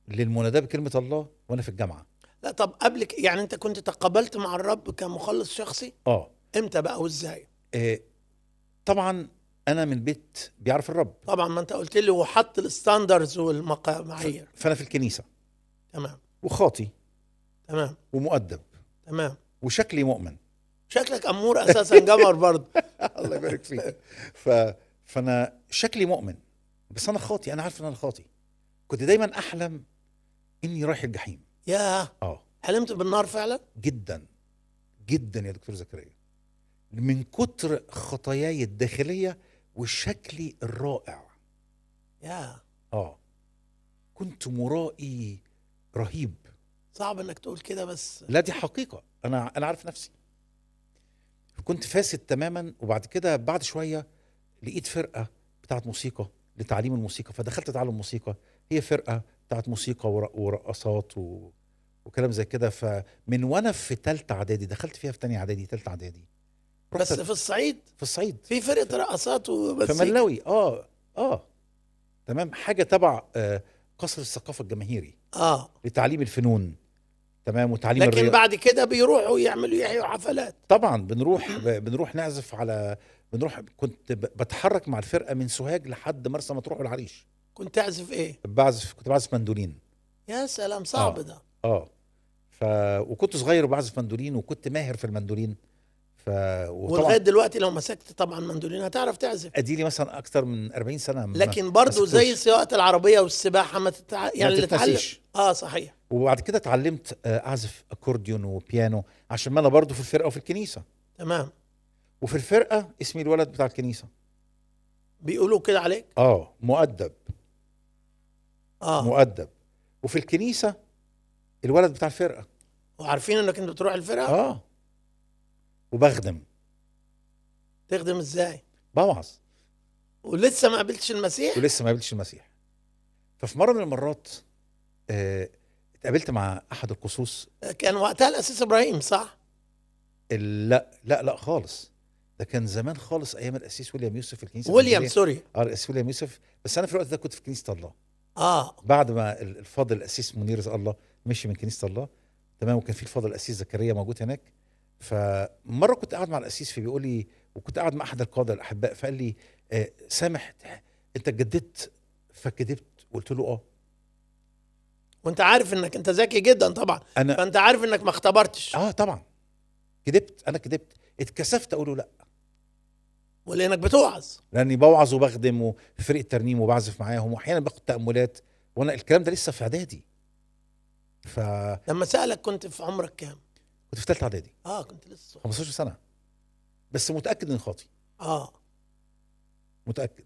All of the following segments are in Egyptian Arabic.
للمناداه بكلمه الله وانا في الجامعه لا طب قبل ك- يعني انت كنت تقابلت مع الرب كمخلص شخصي اه امتى بقى وازاي آه، طبعا انا من بيت بيعرف الرب طبعا ما انت قلت لي وحط الستاندرز والمعايير فانا في الكنيسه تمام وخاطي تمام ومؤدب تمام وشكلي مؤمن شكلك امور اساسا جمر برضه الله يبارك فيك ف... فانا شكلي مؤمن بس انا خاطي انا عارف ان انا خاطي كنت دايما احلم اني رايح الجحيم يا اه حلمت بالنار فعلا جدا جدا يا دكتور زكريا من كتر خطاياي الداخليه وشكلي الرائع يا اه كنت مرائي رهيب صعب انك تقول كده بس لا دي حقيقه انا انا عارف نفسي كنت فاسد تماما وبعد كده بعد شويه لقيت فرقه بتاعت موسيقى لتعليم الموسيقى فدخلت اتعلم موسيقى هي فرقه بتاعت موسيقى ور- ورقصات و... وكلام زي كده فمن وانا في ثالثه اعدادي دخلت فيها في ثانيه اعدادي ثالثه اعدادي رحت بس في الصعيد في الصعيد في فرقه رقصات في ومزيكا ملاوي اه اه تمام حاجه تبع آه قصر الثقافه الجماهيري اه لتعليم الفنون تمام وتعليم لكن الرياضة. بعد كده بيروحوا يعملوا يحيوا حفلات طبعا بنروح ب- بنروح نعزف على بنروح كنت ب- بتحرك مع الفرقه من سوهاج لحد مرسى مطروح والعريش كنت تعزف ايه بعزف كنت بعزف مندولين يا سلام صعب آه. ده اه ف وكنت صغير وبعزف مندولين وكنت ماهر في المندولين ف ولغايه وطبعا دلوقتي لو مسكت طبعا مندولين هتعرف تعزف اديلي مثلا اكتر من 40 سنه ما- لكن ما برضه زي سبتوش. سواقه العربيه والسباحه ما تتع... يعني اللي اتعلم تتنسيش. اه صحيح وبعد كده اتعلمت آه، اعزف اكورديون وبيانو عشان ما انا برضو في الفرقه وفي الكنيسه تمام وفي الفرقه اسمي الولد بتاع الكنيسه بيقولوا كده عليك اه مؤدب اه مؤدب وفي الكنيسه الولد بتاع الفرقه وعارفين انك انت بتروح الفرقه اه وبخدم تخدم ازاي بوعظ ولسه ما قابلتش المسيح ولسه ما قابلتش المسيح ففي مره من المرات آه، اتقابلت مع احد القصوص كان وقتها الاسيس ابراهيم صح ال- لا لا لا خالص ده كان زمان خالص ايام الاسيس ويليام يوسف في الكنيسه ويليام الإنجيلية. سوري اه الاسيس ويليام يوسف بس انا في الوقت ده كنت في كنيسه الله اه بعد ما ال- الفاضل الاسيس منير رزق الله مشي من كنيسه الله تمام وكان في الفاضل الاسيس زكريا موجود هناك فمره كنت قاعد مع الاسيس فبيقول لي وكنت قاعد مع احد القاده الاحباء فقال لي آه سامح انت اتجددت فكدبت قلت له اه وانت عارف انك انت ذكي جدا طبعا انا فانت عارف انك ما اختبرتش اه طبعا كدبت انا كدبت اتكسفت اقول له لا ولانك بتوعظ لاني بوعظ وبخدم وفي فريق الترنيم وبعزف معاهم واحيانا باخد تاملات وانا الكلام ده لسه في اعدادي فكنت لما سالك كنت في عمرك كام في ثالثه اعدادي اه كنت لسه صغير. 15 سنه بس متاكد اني خاطي اه متاكد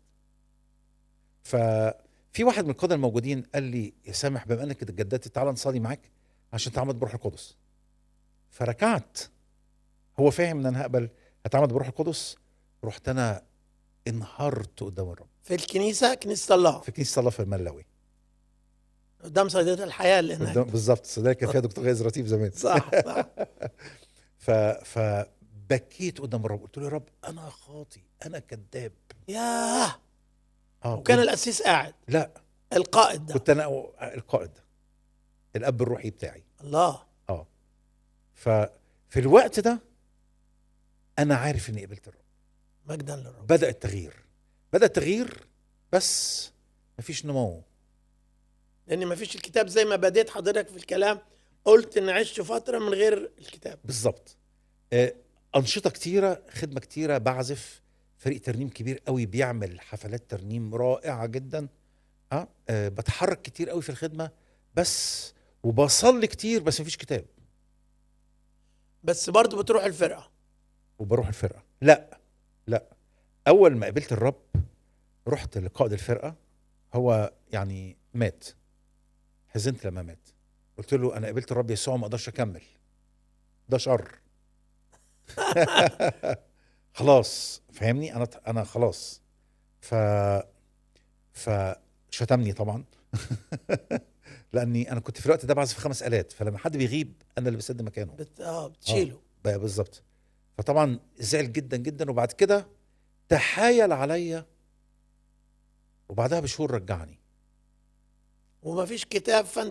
ففي واحد من القاده الموجودين قال لي يا سامح بما انك اتجددت تعالى نصلي معاك عشان تعمد بروح القدس فركعت هو فاهم ان انا هقبل هتعمد بروح القدس رحت انا انهارت قدام الرب في الكنيسه كنيسه الله في كنيسه الله في الملاوي قدام صيدليه الحياه اللي هناك قدام بالظبط صدق كان فيها دكتور غاز رتيب زمان صح صح ف فبكيت قدام الرب قلت له يا رب انا خاطي انا كذاب ياه اه وكان قلت- الاسيس قاعد لا القائد ده كنت انا القائد الاب الروحي بتاعي الله اه ففي الوقت ده انا عارف اني قبلت الرب مجدا للرب بدا التغيير بدا التغيير بس مفيش نمو لان ما فيش الكتاب زي ما بديت حضرتك في الكلام قلت ان عشت فتره من غير الكتاب بالظبط آه، انشطه كتيره خدمه كتيره بعزف فريق ترنيم كبير قوي بيعمل حفلات ترنيم رائعه جدا اه آه، بتحرك كتير قوي في الخدمه بس وبصلي كتير بس مفيش كتاب بس برضه بتروح الفرقه وبروح الفرقه لا لا اول ما قابلت الرب رحت لقائد الفرقه هو يعني مات حزنت لما مات قلت له انا قابلت الرب يسوع ما اقدرش اكمل ده شر خلاص فاهمني انا انا خلاص ف فشتمني طبعا لاني انا كنت في الوقت ده بعزف خمس الات فلما حد بيغيب انا اللي بسد مكانه بت... اه بتشيله بقى بالظبط فطبعا زعل جدا جدا وبعد كده تحايل عليا وبعدها بشهور رجعني وما فيش كتاب فانت